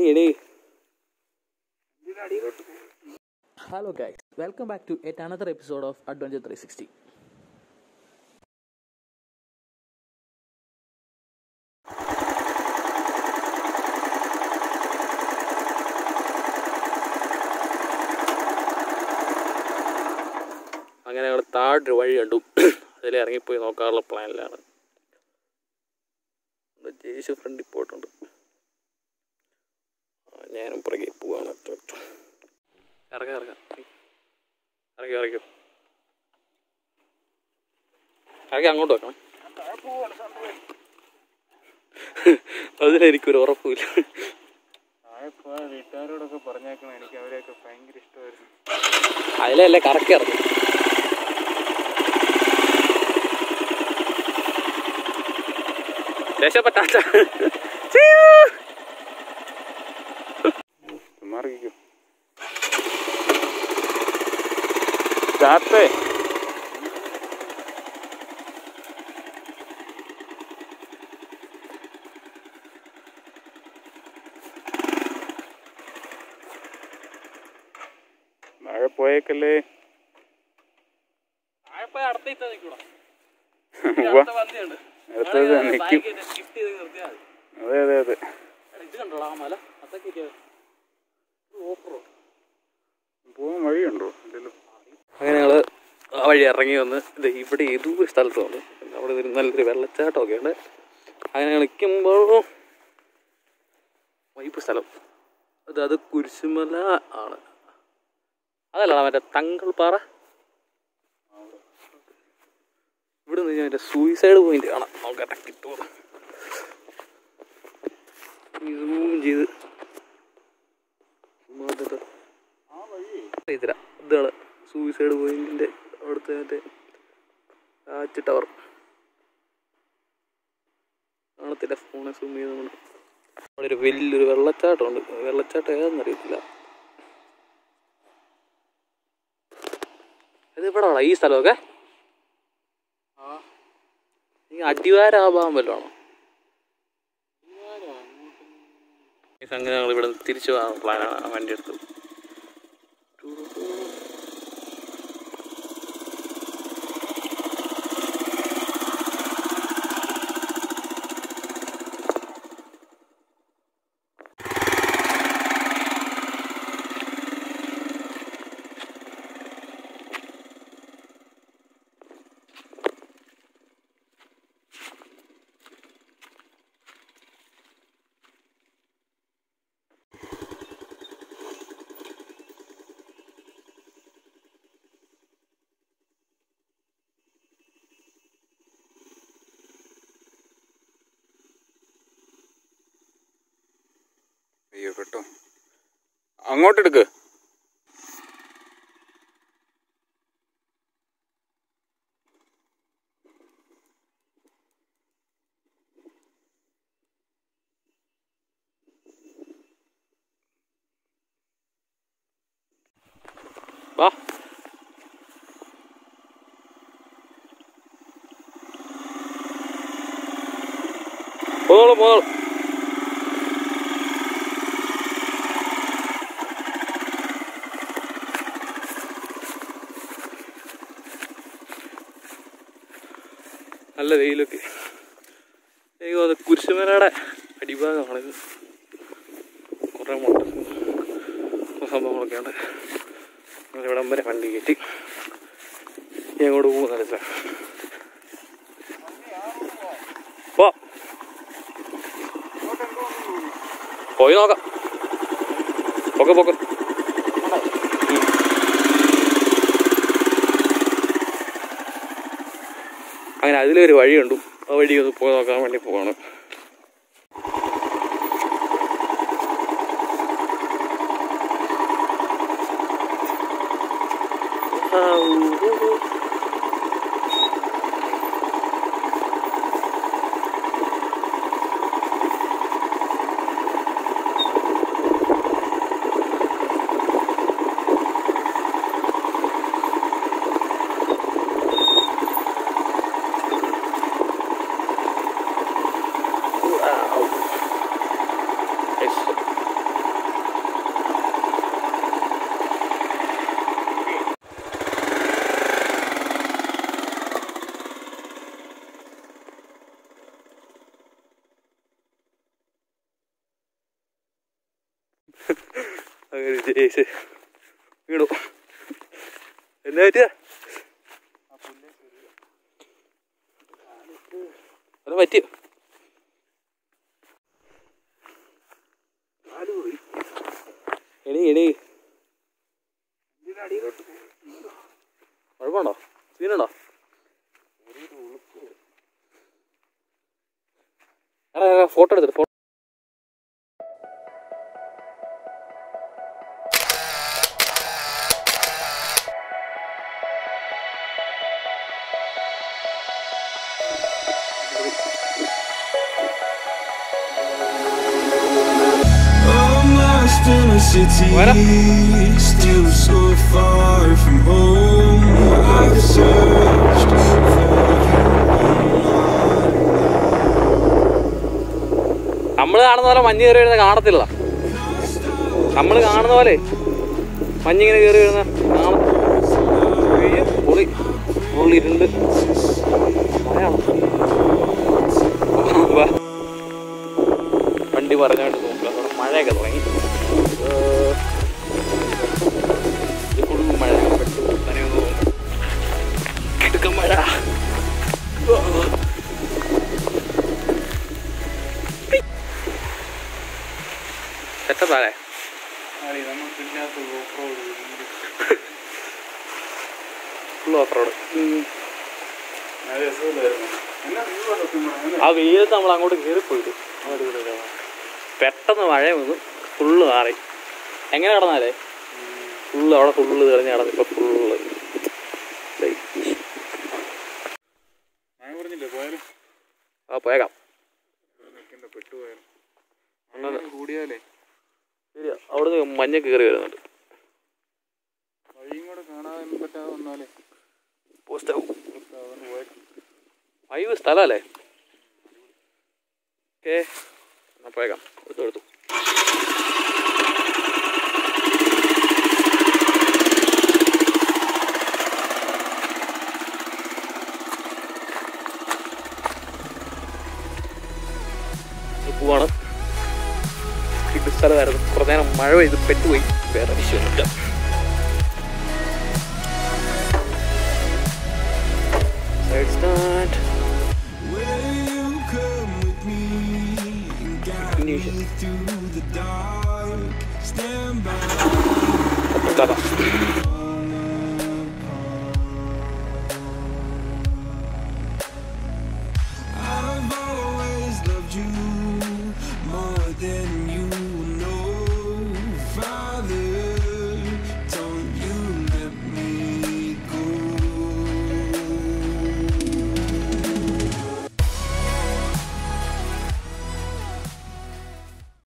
എണീ Hello guys, welcome back to yet another episode of Adventure 360. അങ്ങനെ ഞങ്ങൾ താഴൊരു വഴി കണ്ടു അതിൽ ഇറങ്ങിപ്പോയി നോക്കാനുള്ള പ്ലാനിലാണ് ജേഷു ഫ്രണ്ടിൽ പോയിട്ടുണ്ട് ആ, ഞാനും പുറകെ പോവാണ് ഇറങ്ങാം ഇറങ്ങാം ഇറങ്ങി ഇറങ്ങി ഇറങ്ങി അങ്ങോട്ട് വെക്കണം അതിലെനിക്കൊരു ഉറപ്പില്ല വീട്ടുകാരോടൊക്കെ പറഞ്ഞേക്കണം എനിക്ക് അവരെയൊക്കെ ഭയങ്കര ഇഷ്ടമായിരുന്നു അതിലല്ലേ കറക്കി ഇറങ്ങി രക്ഷപ്പെട്ടാച്ച മാറിക്കോ ചാത്തേ മഴ പോയേക്കല്ലേ അടുത്തേക്ക് നിൽക്കൂടാ ഉവ്വ. അടുത്ത വണ്ടിയുണ്ട് അടുത്തത് നിൽക്കും ഷിഫ്റ്റ് ചെയ്ത് നിർത്തിയാൽ മതി അതെ അതെ അതെ എടാ, ഇത് കണ്ടോടാ ആ മല അതൊക്കെ ഓഫ് റോഡ് പോകാൻ വഴിയുണ്ടോ ഇല്ലല്ലോ അങ്ങനെ ഞങ്ങൾ ആ വഴി ഇറങ്ങി വന്ന് ഇത് ഇവിടെ ഏതോ ഒരു സ്ഥലത്ത് വന്നു അവിടെ ഒരു നല്ലൊരു വെള്ളച്ചാട്ടമൊക്കെ ഉണ്ട് അങ്ങനെ ഞങ്ങൾ നിൽക്കുമ്പോൾ വൈപ്പ് സ്ഥലം അത് അത് കുരിശുമല ആണ് അതല്ല മറ്റേ തങ്കൾപ്പാറ ഇവിടെ നിന്ന് ഞാൻ മറ്റേ സൂയിസൈഡ് പോയിന്റ് കാണാം നോക്കട്ടെ കിട്ടുമോ സൂം ചെയ്ത് ചുമ്മാ ഇതിട്ട് അറിയത്തില്ല ഇതാണ് സൂയിസൈഡ് പോയിന്റിന്റെ അവിടുത്തെ മറ്റേ കാച്ച് ടവർ കാണത്തില്ല ഫോണെ സൂം ചെയ്ത് നമ്മൾ അവിടെ ഒരു വലിയൊരു വെള്ളച്ചാട്ടമുണ്ട് വെള്ളച്ചാട്ടം ഏതാണെന്ന് അറിയത്തില്ല ഇത് ഇവിടെ ഈ സ്ഥലമൊക്കെ ഈ അടിവാരാഭാവം വല്ലതാണോ ഈ സംഗതി ഞങ്ങൾ ഇവിടെ തിരിച്ചു പോകാൻ പ്ലാനാണ് വണ്ടി എടുത്തത് അയ്യോ കേട്ടോ അങ്ങോട്ടെടുക്ക് വാ പോന്നോളൂ പോന്നോളൂ നല്ല വെയിലൊക്കെ എനിക്ക് തോന്നുന്നു കുരിശുമലയുടെ അടിഭാഗമാണിത് കുറേ മുട്ട സംഭവങ്ങളൊക്കെ ഉണ്ട് ഞങ്ങൾ ഇവിടം വരെ വണ്ടി കയറ്റി ഇനി അങ്ങോട്ട് പോകുന്നില്ല പോ പോയി നോക്കാം പൊക്കെ പൊക്കെ അങ്ങനെ അതിലൊരു വഴിയുണ്ട് ആ വഴി ഒന്ന് പോയി നോക്കാൻ വേണ്ടി പോവാണ് Yes. അങ്ങനെ ജയിച്ച് വീണു എന്നാ പറ്റിയ അത് പറ്റിയോ എണീ എണീ കുഴപ്പമുണ്ടോ സീനുണ്ടോ ഫോട്ടോ എടുത്തിട്ട് photo I'm lost in a city, still so far from home. I've searched for നമ്മൾ കാണുന്ന പോലെ മഞ്ഞ് കയറി വരുന്ന കാണത്തില്ല നമ്മൾ കാണുന്ന പോലെ മഞ്ഞിങ്ങനെ കയറി വരുന്ന കാണത്തില്ല അയ്യോ, പൊളി പൊളി ഇരുണ്ട് മഴയാണോ വാ. വണ്ടി പറഞ്ഞോണ്ട് നോക്കുക അവിടെ മഴയൊക്കെ തുടങ്ങി ഏർ, ഇത് full മഴ പെട്ടെന്ന് തന്നെ ഒന്ന് പോകും. കിടുക്കൻ മഴ സെറ്റപ്പാലേ ഫുൾ ഓഫ് റോഡ് ആ വെയിലത്ത് നമ്മൾ അങ്ങോട്ട് കയറിപ്പോയിട്ട് അങ്ങോട്ട് ഇങ്ങോട്ട് കയറാം. പെട്ടെന്ന് മഴ വന്നു ഫുള്ള് മാറി എങ്ങനെ കടന്നാലേ ഫുള്ള് അവിടെ ഫുള്ള് തെളിഞ്ഞ് കടന്നു ഇപ്പൊ ഫുള്ള് പറഞ്ഞില്ലേ പോയാലും ആ പോയേക്കാം പെട്ടുപോയാലും അങ്ങനെ കൂടിയാലേ ശരിയാ അവിടുന്ന് മഞ്ഞ കയറി വരുന്നുണ്ട് വഴിയും കൂടെ കാണാൻ പറ്റാതെ വന്നാലേ പോസ്റ്റ് അതുകൊണ്ട് പോയേക്കാം വൈവ് സ്ഥലമല്ലേ ഓക്കെ എന്നാ പോയേക്കാം എടുത്തു എടുത്തു ഇത് പോവാണ് ഇത് സ്ഥലമായിരുന്നു കുറേ നേരം മഴ പെയ്ത് പെട്ടുപോയി വേറെ വിഷയമൊന്നുമില്ല side start Will you come with me and guide Ignition. me through the dark? Stand by Stop.